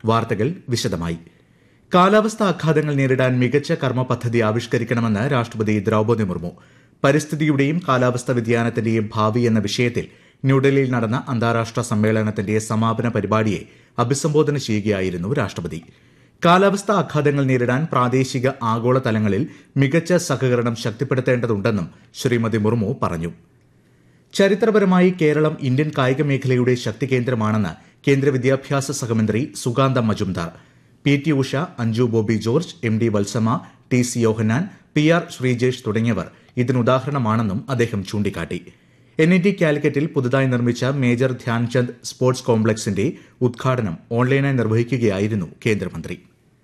വാർത്തകൾ വിശദമായി കാലാവസ്ഥാ ആഘാതങ്ങൾ നേരിടാൻ മികച്ച കർമ്മ പദ്ധതി ആവിഷ്കരിക്കണമെന്ന് രാഷ്ട്രപതി ദ്രൌപദി മുർമു പരിസ്ഥിതിയുടെയും കാലാവസ്ഥാ വ്യതിയാനത്തിന്റെയും ഭാവി എന്ന വിഷയത്തിൽ ന്യൂഡൽഹിയിൽ നടന്ന അന്താരാഷ്ട്ര സമ്മേളനത്തിന്റെ സമാപന പരിപാടിയെ അഭിസംബോധന ചെയ്യുകയായിരുന്നു രാഷ്ട്രപതി കാലാവസ്ഥാ ആഘാതങ്ങൾ നേരിടാൻ പ്രാദേശിക ആഗോള തലങ്ങളിൽ മികച്ച സഹകരണം ശക്തിപ്പെടുത്തേണ്ടതുണ്ടെന്നും ശ്രീമതി മുർമു പറഞ്ഞു ചരിത്രപരമായി കേരളം ഇന്ത്യൻ കായിക മേഖലയുടെ ശക്തി കേന്ദ്രമാണെന്ന് കേന്ദ്ര വിദ്യാഭ്യാസ സഹമന്ത്രി Sukanta Majumdar P T Usha Anju Bobby George M D Valsamma T C Yohannan P R Sreejesh തുടങ്ങിയവർ ഇതിനുദാഹരണമാണെന്നും അദ്ദേഹം ചൂണ്ടിക്കാട്ടി എൻ ഐ ടി കാലിക്കറ്റിൽ പുതുതായി നിർമ്മിച്ച മേജർ ധ്യാൻചന്ദ് സ്പോർട്സ് കോംപ്ലക്സിന്റെ ഉദ്ഘാടനം ഓൺലൈനായി നിർവഹിക്കുകയായിരുന്നു കേന്ദ്രമന്ത്രി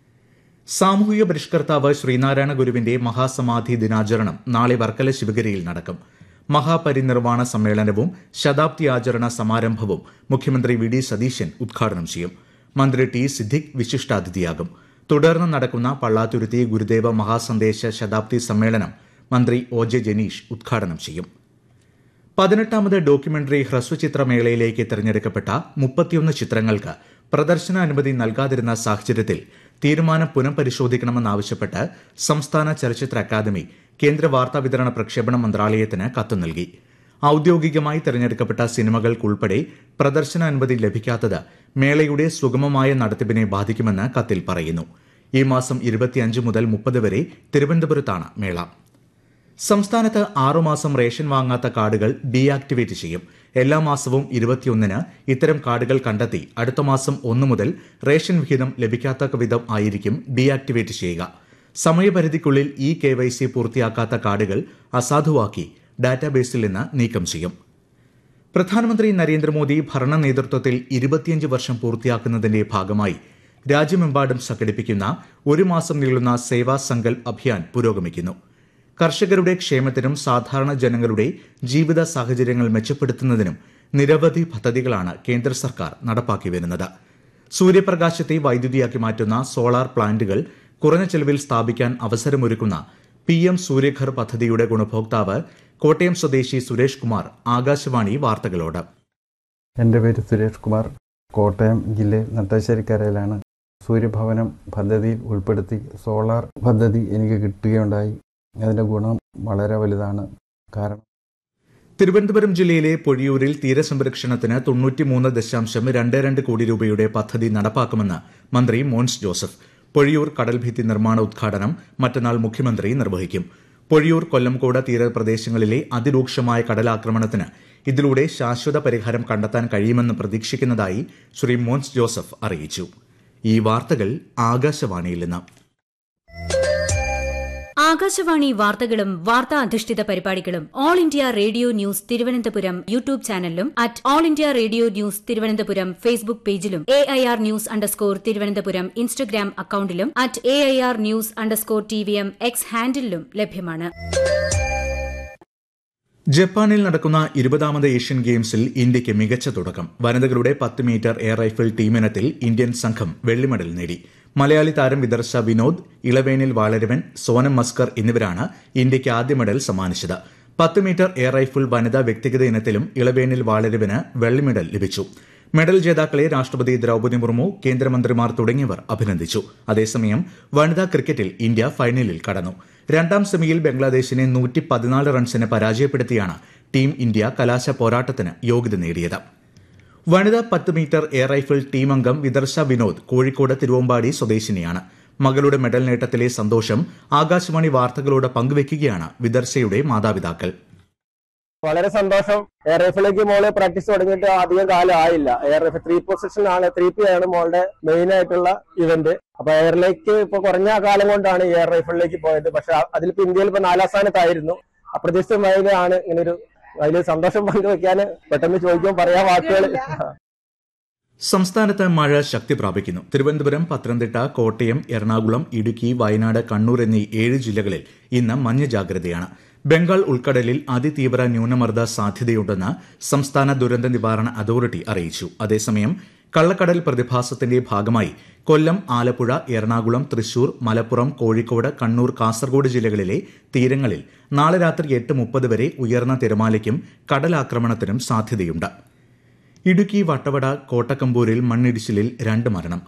സാമൂഹിക പരിഷ്കർത്താവ് ശ്രീനാരായണ ഗുരുവിന്റെ മഹാസമാധി ദിനാചരണം നാളെ വർക്കല ശിവഗിരിയിൽ നടക്കും മഹാപരിനിർവാണ സമ്മേളനവും ശതാബ്ദി ആചരണ സമാരംഭവും മുഖ്യമന്ത്രി വി ഡി സതീശൻ ഉദ്ഘാടനം ചെയ്യും മന്ത്രി ടി സിദ്ദിഖ് വിശിഷ്ടാതിഥിയാകും തുടർന്ന് നടക്കുന്ന പള്ളാത്തുരുത്തി ഗുരുദേവ മഹാസന്ദേശ ശതാബ്ദി സമ്മേളനം മന്ത്രി ഒ ജെ ജനീഷ് ഉദ്ഘാടനം ചെയ്യും പതിനെട്ടാമത് ഡോക്യുമെന്ററി ഹ്രസ്വചിത്രമേളയിലേക്ക് തിരഞ്ഞെടുക്കപ്പെട്ട മുപ്പത്തിയൊന്ന് ചിത്രങ്ങൾക്ക് പ്രദർശനാനുമതി നൽകാതിരുന്ന സാഹചര്യത്തിൽ തീരുമാനം പുനഃപരിശോധിക്കണമെന്നാവശ്യപ്പെട്ട് സംസ്ഥാന ചലച്ചിത്ര അക്കാദമി കേന്ദ്ര വാർത്താ വിതരണ പ്രക്ഷേപണ മന്ത്രാലയത്തിന് കത്ത് നൽകി ഔദ്യോഗികമായി തിരഞ്ഞെടുക്കപ്പെട്ട സിനിമകൾക്കുൾപ്പെടെ പ്രദർശനാനുമതി ലഭിക്കാത്തത് മേളയുടെ സുഗമമായ നടത്തിപ്പിനെ ബാധിക്കുമെന്ന് കത്തിൽ പറയുന്നു ഈ മാസം ഇരുപത്തിയഞ്ച് മുതൽ മുപ്പത് വരെ തിരുവനന്തപുരത്താണ് മേള സംസ്ഥാനത്ത് ആറുമാസം റേഷൻ വാങ്ങാത്ത കാർഡുകൾ ഡീആക്ടിവേറ്റ് ചെയ്യും എല്ലാ മാസവും ഇരുപത്തിയൊന്നിന് ഇത്തരം കാർഡുകൾ കണ്ടെത്തി അടുത്ത മാസം ഒന്നു മുതൽ റേഷൻ വിഹിതം ലഭിക്കാത്ത വിധം ആയിരിക്കും ഡീആക്ടിവേറ്റ് ചെയ്യുക സമയപരിധിക്കുള്ളിൽ ഇ കെ വൈ സി പൂർത്തിയാക്കാത്ത കാർഡുകൾ അസാധുവാക്കി ഡാറ്റാബേസിൽ നിന്ന് നീക്കം ചെയ്യും പ്രധാനമന്ത്രി നരേന്ദ്രമോദി ഭരണ നേതൃത്വത്തിൽ ഇരുപത്തിയഞ്ച് വർഷം പൂർത്തിയാക്കുന്നതിന്റെ ഭാഗമായി രാജ്യമെമ്പാടും സംഘടിപ്പിക്കുന്ന ഒരു മാസം നീളുന്ന സേവാ സങ്കൽപ് അഭിയാൻ പുരോഗമിക്കുന്നു കർഷകരുടെ ക്ഷേമത്തിനും സാധാരണ ജനങ്ങളുടെ ജീവിത സാഹചര്യങ്ങൾ മെച്ചപ്പെടുത്തുന്നതിനും നിരവധി പദ്ധതികളാണ് കേന്ദ്ര സർക്കാർ നടപ്പാക്കി വരുന്നത് സൂര്യപ്രകാശത്തെ വൈദ്യുതിയാക്കി മാറ്റുന്ന സോളാർ പ്ലാന്റുകൾ കുറഞ്ഞ ചെലവിൽ സ്ഥാപിക്കാൻ അവസരമൊരുക്കുന്ന പി എം സൂര്യഘർ പദ്ധതിയുടെ ഗുണഭോക്താവ് കോട്ടയം സ്വദേശി സുരേഷ് കുമാർ ആകാശവാണി വാർത്തകളോട് എൻ്റെ പേര് സുരേഷ് കുമാർ കോട്ടയം ജില്ലയിൽ നട്ടാശ്ശേരിക്കരയിലാണ് സൂര്യഭവനം പദ്ധതിയിൽ ഉൾപ്പെടുത്തി സോളാർ പദ്ധതി എനിക്ക് കിട്ടുകയുണ്ടായി അതിൻ്റെ ഗുണം വളരെ വലുതാണ് കാരണം തിരുവനന്തപുരം ജില്ലയിലെ പൊഴിയൂരിൽ തീരസംരക്ഷണത്തിന് തൊണ്ണൂറ്റിമൂന്ന് ദശാംശം രണ്ട് രണ്ട് കോടി രൂപയുടെ പദ്ധതി നടപ്പാക്കുമെന്ന് മന്ത്രി മോൻസ് ജോസഫ് പൊഴിയൂർ കടൽഭിത്തി നിർമ്മാണ ഉദ്ഘാടനം മറ്റന്നാൾ മുഖ്യമന്ത്രി നിർവഹിക്കും പൊഴിയൂർ കൊല്ലംകോട് തീരപ്രദേശങ്ങളിലെ അതിരൂക്ഷമായ കടലാക്രമണത്തിന് ഇതിലൂടെ ശാശ്വത പരിഹാരം കണ്ടെത്താൻ കഴിയുമെന്ന് പ്രതീക്ഷിക്കുന്നതായി ശ്രീ മോൻസ് ജോസഫ് അറിയിച്ചു ഈ വാർത്തകൾ ആകാശവാണിയിൽ നിന്ന് ആകാശവാണി വാർത്തകളും വാർത്താ അധിഷ്ഠിത പരിപാടികളും all India radio news Thiruvananthapuram YouTube ചാനലിലും at all India radio news Thiruvananthapuram Facebook പേജിലും A I R news underscore Thiruvananthapuram Instagram അക്കൌണ്ടിലും at A I R news underscore T V M X ഹാൻഡിലും ലഭ്യമാണ് ജപ്പാനിൽ നടക്കുന്ന ഇരുപതാമത് ഏഷ്യൻ ഗെയിംസിൽ ഇന്ത്യയ്ക്ക് മികച്ച തുടക്കം വനിതകളുടെ പത്ത് മീറ്റർ എയർ റൈഫിൾ ടീമിനത്തിൽ ഇന്ത്യൻ സംഘം വെള്ളി മെഡൽ നേടി മലയാളി താരം വിദർശ വിനോദ് ഇളവേനിൽ വാളരവൻ സോനം മസ്കർ എന്നിവരാണ് ഇന്ത്യയ്ക്ക് ആദ്യ മെഡൽ സമ്മാനിച്ചത് പത്ത് മീറ്റർ എയർ റൈഫിൾ വനിതാ വ്യക്തിഗത ഇനത്തിലും ഇളവേനിൽ വാളരവന് വെള്ളി മെഡൽ ലഭിച്ചു മെഡൽ ജേതാക്കളെ രാഷ്ട്രപതി ദ്രൌപദി മുർമു കേന്ദ്രമന്ത്രിമാർ തുടങ്ങിയവർ അഭിനന്ദിച്ചു അതേസമയം വനിതാ ക്രിക്കറ്റിൽ ഇന്ത്യ ഫൈനലിൽ കടന്നു രണ്ടാം സെമിയിൽ ബംഗ്ലാദേശിനെ നൂറ്റി പതിനാല് റൺസിന് പരാജയപ്പെടുത്തിയാണ് ടീം ഇന്ത്യ കലാശ പോരാട്ടത്തിന് യോഗ്യത നേടിയത് വനിതാ പത്ത് മീറ്റർ എയർ റൈഫിൾ ടീം അംഗം വിദർശ വിനോദ് കോഴിക്കോട് തിരുവമ്പാടി സ്വദേശിനിയാണ് മകളുടെ മെഡൽ നേട്ടത്തിലെ സന്തോഷം ആകാശവാണി വാർത്തകളോട് പങ്കുവയ്ക്കുകയാണ് വിദർശയുടെ മാതാപിതാക്കൾ വളരെ സന്തോഷം എയർ റൈഫിലേക്ക് മോള് പ്രാക്ടീസ് തുടങ്ങിയിട്ട് അധികം കാലം ആയില്ല എയർ റൈഫിൾ ത്രീ പൊസിഷനാണ് ത്രീ പി ആണ് മോളുടെ മെയിൻ ആയിട്ടുള്ള ഇവന്റ് അപ്പൊ എയറിലേക്ക് ഇപ്പൊ കുറഞ്ഞ കാലം കൊണ്ടാണ് എയർ റൈഫിളിലേക്ക് പോയത് പക്ഷെ അതിലിപ്പോ ഇന്ത്യയിൽ ഇപ്പൊ നാലാം സ്ഥാനത്തായിരുന്നു അപ്രതീക്ഷിതമായതാണ് ഇങ്ങനൊരു അതിൽ സന്തോഷം പങ്കുവെക്കാൻ പെട്ടെന്ന് ചോദിക്കുമ്പോൾ പറയാൻ വാക്കുകൾ സംസ്ഥാനത്ത് മഴ ശക്തി പ്രാപിക്കുന്നു തിരുവനന്തപുരം പത്തനംതിട്ട കോട്ടയം എറണാകുളം ഇടുക്കി വയനാട് കണ്ണൂർ എന്നീ ഏഴ് ജില്ലകളിൽ ഇന്ന് മഞ്ഞ ജാഗ്രതയാണ് ബംഗാൾ ഉൾക്കടലിൽ അതിതീവ്ര ന്യൂനമർദ്ദ സാധ്യതയുണ്ടെന്ന് സംസ്ഥാന ദുരന്ത നിവാരണ അതോറിറ്റി അറിയിച്ചു അതേസമയം കള്ളക്കടൽ പ്രതിഭാസത്തിന്റെ ഭാഗമായി കൊല്ലം ആലപ്പുഴ എറണാകുളം തൃശൂർ മലപ്പുറം കോഴിക്കോട് കണ്ണൂർ കാസർഗോഡ് ജില്ലകളിലെ തീരങ്ങളിൽ നാളെ രാത്രി എട്ട് മുപ്പത് വരെ ഉയർന്ന തിരമാലയ്ക്കും കടലാക്രമണത്തിനും സാധ്യതയുണ്ട് ഇടുക്കി വട്ടവട കോട്ടക്കമ്പൂരിൽ മണ്ണിടിച്ചിലിൽ രണ്ട് മരണം